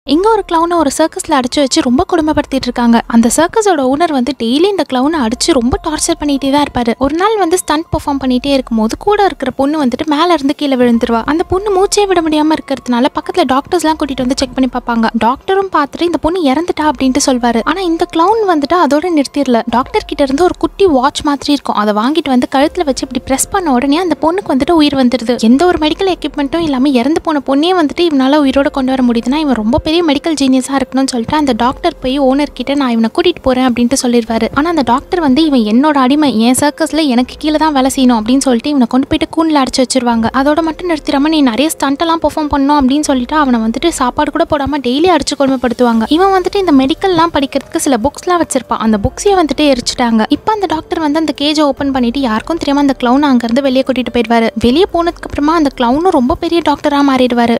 இங்க ஒரு கிளவுனை ஒரு சர்க்கஸ்ல அடைச்சு வச்சு ரொம்ப கொடுமைப்படுத்திட்டு இருக்காங்க அந்த சர்க்கஸோட ஓனர் வந்து டெய்லி இந்த கிளவுனை அடிச்சு ரொம்ப டார்ச்சர் பண்ணிட்டே தான் இருப்பாரு ஒரு நாள் வந்து ஸ்டண்ட் பெர்ஃபார்ம் பண்ணிட்டே இருக்கும்போது கூட இருக்கிற பொண்ணு வந்துட்டு மேல இருந்து கீழே விழுந்துருவா அந்த பொண்ணு மூச்சே விட முடியாம இருக்கிறதுனால பக்கத்துல டாக்டர்ஸ் எல்லாம் கூட்டிட்டு வந்து செக் பண்ணி பார்ப்பாங்க டாக்டரும் பார்த்துட்டு இந்த பொண்ணு இறந்துட்டா அப்படின்ட்டு சொல்வாரு ஆனா இந்த கிளவுன் வந்துட்டு அதோட நிறுத்திடல டாக்டர் கிட்ட இருந்து ஒரு குட்டி வாட்ச் மாதிரி இருக்கும் அதை வாங்கிட்டு வந்து கழுத்துல வச்சு இப்படி பிரஸ் பண்ண உடனே அந்த பொண்ணுக்கு வந்துட்டு உயிர் வந்துருது எந்த ஒரு மெடிக்கல் எக்யூப்மெண்ட்டும் இல்லாம இறந்து போன பொண்ணே வந்துட்டு இவனால உயிரோட கொண்டு வர முடியுதுன்னா இவன் ரொம்ப பெரிய மெடிக்கல் ஜீனியஸா இருக்கணும்னு சொல்லிட்டு அந்த டாக்டர் போய் ஓனர் கிட்ட நான் இவனை கூட்டிட்டு போறேன் அப்படின்ட்டு சொல்லிடுவாரு ஆனா அந்த டாக்டர் வந்து இவன் என்னோட அடிமை என் சர்க்கஸ்ல எனக்கு கீழே தான் வேலை செய்யணும் அப்படின்னு சொல்லிட்டு இவனை கொண்டு போயிட்டு கூண்டில் அடைச்சு வச்சிருவாங்க அதோட மட்டும் நிறுத்திடாம நீ நிறைய ஸ்டண்ட் எல்லாம் பெர்ஃபார்ம் பண்ணணும் அப்படின்னு சொல்லிட்டு அவனை வந்துட்டு சாப்பாடு கூட போடாம டெய்லி அடிச்சு கொடுமைப்படுத்துவாங்க இவன் வந்துட்டு இந்த மெடிக்கல்லாம் படிக்கிறதுக்கு சில புக்ஸ்லாம் வச்சிருப்பான் அந்த புக்ஸையே வந்துட்டு எரிச்சிட்டாங்க இப்போ அந்த டாக்டர் வந்து அந்த கேஜை ஓப்பன் பண்ணிட்டு யாருக்கும் தெரியாம அந்த கிளவுன் அங்கிருந்து வெளியே கூட்டிட்டு போயிடுவாரு வெளியே போனதுக்கு அப்புறமா அந்த கிளவுனும் ரொம்ப பெரிய டாக்டரா மாறிடுவாரு